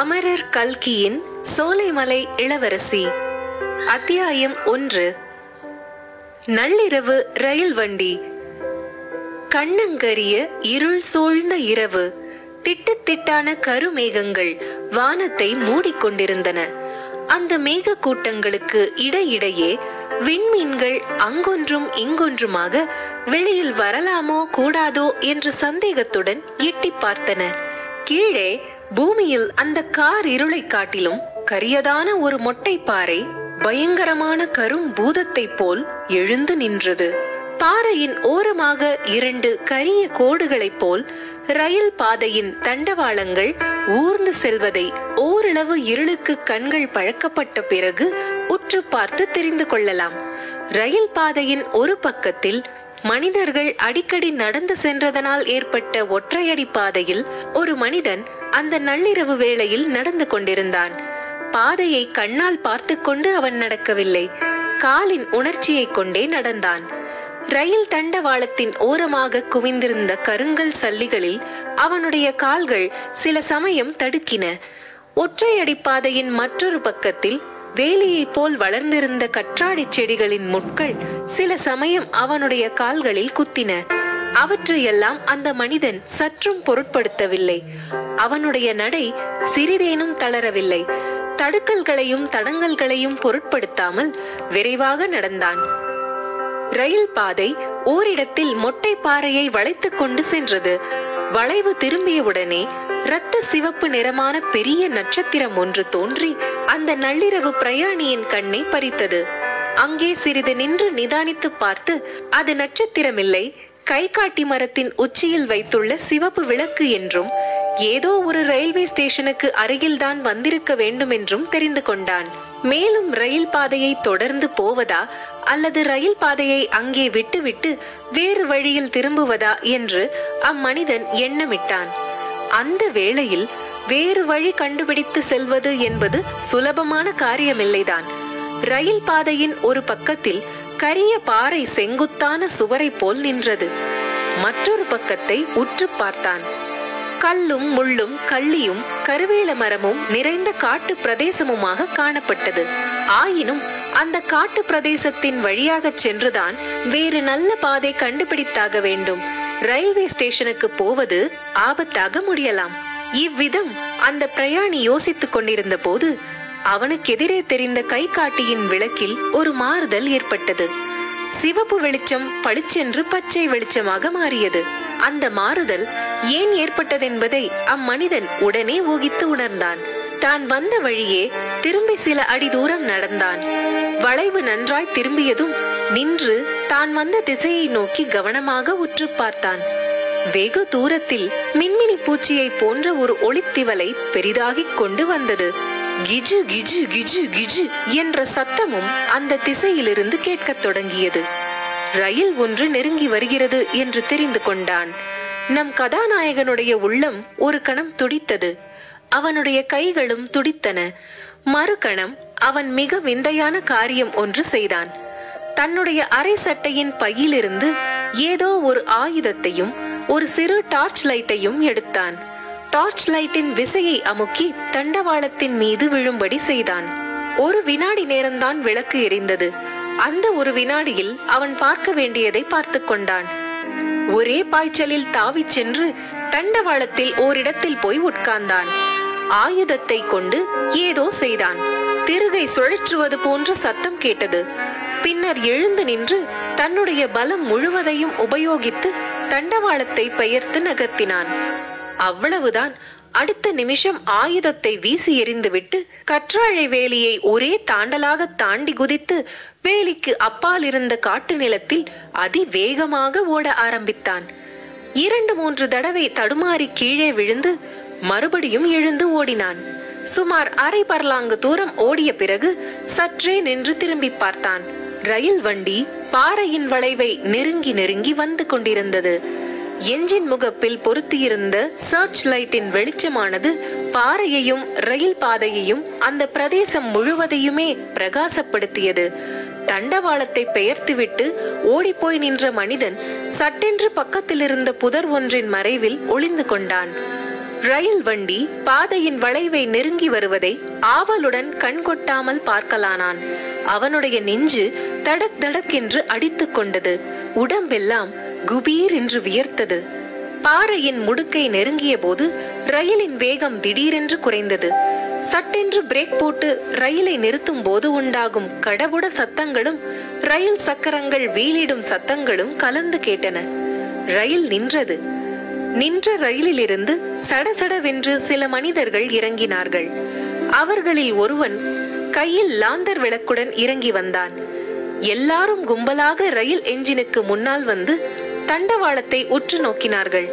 அமரர் கல்கியின் சோலைமலை இளவரசி அத்தியாயம் ஒன்று நள்ளிரவு ரயில் வண்டி கண்ணங்கரிய இருள் சூழ்ந்த இரவு திட்டுத்திட்டான கருமேகங்கள் வானத்தை மூடிக்கொண்டிருந்தன அந்த மேக கூட்டங்களுக்கு இடையிடையே விண்மீன்கள் அங்கொன்றும் இங்கொன்றுமாக வெளியில் வரலாமோ கூடாதோ என்ற சந்தேகத்துடன் எட்டி பார்த்தன கீழே பூமியில் அந்த கார் இருளை காட்டிலும் கரியதான ஒரு மொட்டை பாறை பயங்கரமான கரும் பூதத்தைப் போல் எழுந்து நின்றது பாறையின் ஓரமாக இரண்டு கரிய கோடுகளைப் போல் ரயில் பாதையின் தண்டவாளங்கள் ஊர்ந்து செல்வதை ஓரளவு இருளுக்கு கண்கள் பழக்கப்பட்ட பிறகு உற்று பார்த்து தெரிந்து கொள்ளலாம் ரயில் பாதையின் ஒரு பக்கத்தில் மனிதர்கள் அடிக்கடி நடந்து சென்றதனால் ஏற்பட்ட ஒற்றையடி பாதையில் ஒரு மனிதன் அந்த நள்ளிரவு வேளையில் நடந்து கொண்டிருந்தான் பாதையை கண்ணால் பார்த்து கொண்டு அவன் நடக்கவில்லை காலின் உணர்ச்சியைக் கொண்டே நடந்தான் ரயில் தண்டவாளத்தின் ஓரமாக குவிந்திருந்த கருங்கல் சல்லிகளில் அவனுடைய கால்கள் சில சமயம் தடுக்கின ஒற்றையடி பாதையின் மற்றொரு பக்கத்தில் வேலியைப் போல் வளர்ந்திருந்த கற்றாடி செடிகளின் முட்கள் சில சமயம் அவனுடைய கால்களில் குத்தின அவற்றையெல்லாம் அந்த மனிதன் சற்றும் பொருட்படுத்தவில்லை அவனுடைய நடை சிறிதேனும் தளரவில்லை தடுக்கல்களையும் தடங்கல்களையும் பொருட்படுத்தாமல் விரைவாக நடந்தான் ரயில் பாதை ஓரிடத்தில் மொட்டை பாறையை வளைத்துக் கொண்டு சென்றது வளைவு திரும்பியவுடனே இரத்த சிவப்பு நிறமான பெரிய நட்சத்திரம் ஒன்று தோன்றி அந்த நள்ளிரவு பிரயாணியின் கண்ணை பறித்தது அங்கே சிறிது நின்று நிதானித்து பார்த்து அது நட்சத்திரமில்லை கை காட்டி மரத்தின் உச்சியில் வைத்துள்ள சிவப்பு விளக்கு என்றும் ஏதோ ஒரு ரயில்வே ஸ்டேஷனுக்கு அருகில்தான் வந்திருக்க வேண்டும் என்றும் தெரிந்து கொண்டான் மேலும் ரயில் பாதையை தொடர்ந்து போவதா அல்லது ரயில் பாதையை அங்கே விட்டுவிட்டு வேறு வழியில் திரும்புவதா என்று அம்மனிதன் எண்ணமிட்டான் அந்த வேளையில் வேறு வழி கண்டுபிடித்து செல்வது என்பது சுலபமான காரியமில்லைதான் ரயில் பாதையின் ஒரு பக்கத்தில் கரிய பாறை செங்குத்தான சுவரை போல் நின்றது மற்றொரு பக்கத்தை உற்று பார்த்தான் கல்லும் முள்ளும் கள்ளியும் கருவேல மரமும் நிறைந்த காட்டு பிரதேசமுமாக காணப்பட்டது ஆயினும் அந்த காட்டு பிரதேசத்தின் வழியாக சென்றுதான் வேறு நல்ல பாதை கண்டுபிடித்தாக வேண்டும் ரயில்வே ஸ்டேஷனுக்கு போவது ஆபத்தாக முடியலாம் இவ்விதம் அந்த பிரயாணி யோசித்துக் கொண்டிருந்த போது அவனுக்கு எதிரே தெரிந்த கை காட்டியின் விளக்கில் ஒரு மாறுதல் ஏற்பட்டது சிவப்பு வெளிச்சம் பளிச்சென்று பச்சை வெளிச்சமாக மாறியது அந்த மாறுதல் ஏன் ஏற்பட்டதென்பதை அம்மனிதன் உடனே ஊகித்து உணர்ந்தான் தான் வந்த வழியே திரும்பி சில அடி தூரம் நடந்தான் வளைவு நன்றாய் திரும்பியதும் நின்று தான் வந்த திசையை நோக்கி கவனமாக உற்று பார்த்தான் வெகு தூரத்தில் மின்மினி பூச்சியை போன்ற ஒரு ஒளித்திவலை பெரிதாகிக் கொண்டு வந்தது கிஜு கிஜு கிஜு கிஜு என்ற சத்தமும் அந்த திசையிலிருந்து கேட்கத் தொடங்கியது ரயில் ஒன்று நெருங்கி வருகிறது என்று தெரிந்து கொண்டான் நம் கதாநாயகனுடைய உள்ளம் ஒரு கணம் துடித்தது அவனுடைய கைகளும் துடித்தன மறுகணம் அவன் மிக விந்தையான காரியம் ஒன்று செய்தான் தன்னுடைய அரை சட்டையின் பையிலிருந்து ஏதோ ஒரு ஆயுதத்தையும் ஒரு சிறு டார்ச் லைட்டையும் எடுத்தான் டார்ச் லைட்டின் விசையை அமுக்கி தண்டவாளத்தின் மீது விழும்படி செய்தான் ஒரு வினாடி நேரம்தான் விளக்கு எரிந்தது அந்த ஒரு வினாடியில் அவன் பார்க்க வேண்டியதை பார்த்து கொண்டான் ஒரே பாய்ச்சலில் தாவிச் சென்று தண்டவாளத்தில் ஓரிடத்தில் போய் உட்கார்ந்தான் ஆயுதத்தை கொண்டு ஏதோ செய்தான் திருகை சுழற்றுவது போன்ற சத்தம் கேட்டது பின்னர் எழுந்து நின்று தன்னுடைய பலம் முழுவதையும் உபயோகித்து தண்டவாளத்தை பெயர்த்து நகர்த்தினான் அவ்வளவுதான் அடுத்த நிமிஷம் ஆயுதத்தை வீசி எறிந்துவிட்டு கற்றாழை வேலியை ஒரே தாண்டலாக தாண்டி குதித்து வேலிக்கு அப்பால் இருந்த காட்டு நிலத்தில் அதிவேகமாக ஓட ஆரம்பித்தான் இரண்டு மூன்று தடவை தடுமாறி கீழே விழுந்து மறுபடியும் எழுந்து ஓடினான் சுமார் அரை பர்லாங்கு தூரம் ஓடிய பிறகு சற்றே நின்று திரும்பி பார்த்தான் ரயில் வண்டி பாறையின் வளைவை நெருங்கி நெருங்கி வந்து கொண்டிருந்தது என்ஜின் முகப்பில் பொருத்தியிருந்த சர்ச் லைட்டின் வெளிச்சமானது பாறையையும் ரயில் பாதையையும் அந்த பிரதேசம் முழுவதையுமே பிரகாசப்படுத்தியது தண்டவாளத்தை பெயர்த்துவிட்டு ஓடிப்போய் நின்ற மனிதன் சட்டென்று பக்கத்தில் இருந்த புதர் ஒன்றின் மறைவில் ஒளிந்து கொண்டான் ரயில் வண்டி பாதையின் வளைவை நெருங்கி வருவதை ஆவலுடன் கண்கொட்டாமல் பார்க்கலானான் அவனுடைய நெஞ்சு தடக் தடக் என்று அடித்துக் கொண்டது உடம்பெல்லாம் குபீர் என்று வியர்த்தது பாறையின் முடுக்கை நெருங்கிய போது ரயிலின் வேகம் திடீரென்று குறைந்தது சட்டென்று பிரேக் போட்டு ரயிலை நிறுத்தும் போது உண்டாகும் கடவுட சத்தங்களும் ரயில் சக்கரங்கள் வீலிடும் சத்தங்களும் கலந்து கேட்டன ரயில் நின்றது நின்ற ரயிலிலிருந்து சடசடவென்று சில மனிதர்கள் இறங்கினார்கள் அவர்களில் ஒருவன் கையில் லாந்தர் விளக்குடன் இறங்கி வந்தான் எல்லாரும் கும்பலாக ரயில் என்ஜினுக்கு முன்னால் வந்து தண்டவாளத்தை உற்று நோக்கினார்கள்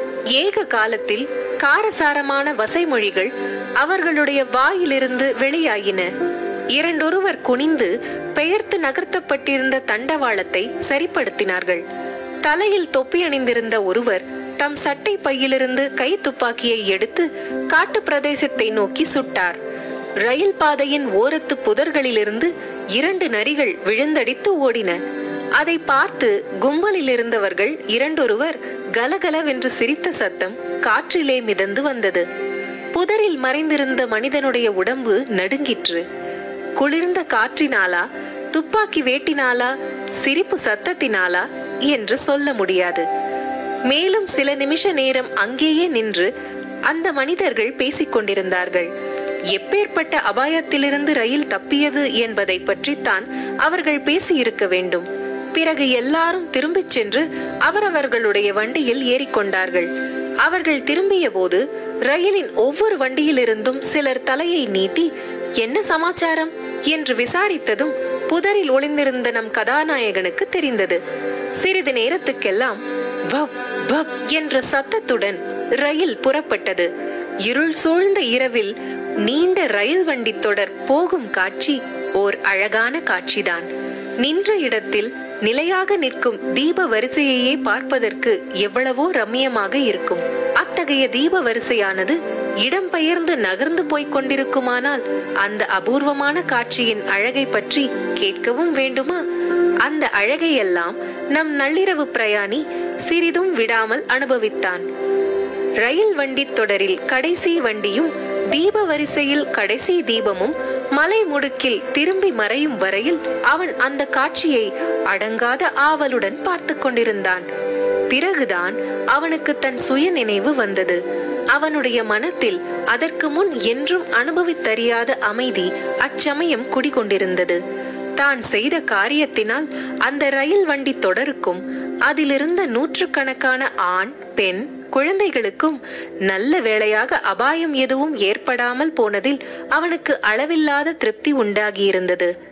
ஏக காலத்தில் காரசாரமான வசைமொழிகள் அவர்களுடைய வாயிலிருந்து வெளியாயின இரண்டொருவர் குனிந்து பெயர்த்து நகர்த்தப்பட்டிருந்த தண்டவாளத்தை சரிப்படுத்தினார்கள் தலையில் தொப்பி அணிந்திருந்த ஒருவர் தம் சட்டை பையிலிருந்து கை துப்பாக்கியை எடுத்து காட்டு பிரதேசத்தை நோக்கி சுட்டார் ரயில் பாதையின் ஓரத்து புதர்களிலிருந்து இரண்டு நரிகள் விழுந்தடித்து ஓடின அதை பார்த்து கும்பலில் இருந்தவர்கள் இரண்டொருவர் கலகலவென்று சிரித்த சத்தம் காற்றிலே மிதந்து வந்தது புதரில் மறைந்திருந்த மனிதனுடைய உடம்பு நடுங்கிற்று குளிர்ந்த காற்றினாலா துப்பாக்கி வேட்டினாலா சிரிப்பு சத்தத்தினாலா என்று சொல்ல முடியாது மேலும் சில நிமிஷ நேரம் அங்கேயே நின்று அந்த மனிதர்கள் பேசிக் கொண்டிருந்தார்கள் எப்பேற்பட்ட அபாயத்திலிருந்து ரயில் தப்பியது என்பதை பற்றித்தான் அவர்கள் பேசியிருக்க வேண்டும் பிறகு எல்லாரும் திரும்பிச் சென்று அவரவர்களுடைய வண்டியில் ஏறிக்கொண்டார்கள் அவர்கள் திரும்பிய போது ரயிலின் ஒவ்வொரு வண்டியிலிருந்தும் சிலர் தலையை நீட்டி என்ன சமாச்சாரம் என்று விசாரித்ததும் புதரில் ஒளிந்திருந்த நம் கதாநாயகனுக்கு தெரிந்தது சிறிது நேரத்துக்கெல்லாம் வப் வப் என்ற சத்தத்துடன் ரயில் புறப்பட்டது இருள் சூழ்ந்த இரவில் நீண்ட ரயில் வண்டி தொடர் போகும் காட்சி ஓர் அழகான காட்சிதான் நின்ற இடத்தில் நிலையாக நிற்கும் தீப வரிசையையே பார்ப்பதற்கு எவ்வளவோ ரம்மியமாக இருக்கும் அத்தகைய தீப வரிசையானது இடம்பெயர்ந்து நகர்ந்து போய்க் கொண்டிருக்குமானால் அந்த அபூர்வமான காட்சியின் அழகை பற்றி கேட்கவும் வேண்டுமா அந்த அழகையெல்லாம் நம் நள்ளிரவு பிரயாணி சிறிதும் விடாமல் அனுபவித்தான் ரயில் வண்டி தொடரில் கடைசி வண்டியும் தீப வரிசையில் கடைசி தீபமும் மலை முடுக்கில் திரும்பி மறையும் வரையில் அவன் அந்த காட்சியை அடங்காத ஆவலுடன் பார்த்து கொண்டிருந்தான் பிறகுதான் அவனுக்கு தன் சுய நினைவு வந்தது அவனுடைய மனத்தில் அதற்கு முன் என்றும் அனுபவித்தறியாத அமைதி அச்சமயம் குடிகொண்டிருந்தது தான் செய்த காரியத்தினால் அந்த ரயில் வண்டி தொடருக்கும் அதிலிருந்த நூற்றுக்கணக்கான ஆண் பெண் குழந்தைகளுக்கும் நல்ல வேளையாக அபாயம் எதுவும் ஏற்படாமல் போனதில் அவனுக்கு அளவில்லாத திருப்தி உண்டாகியிருந்தது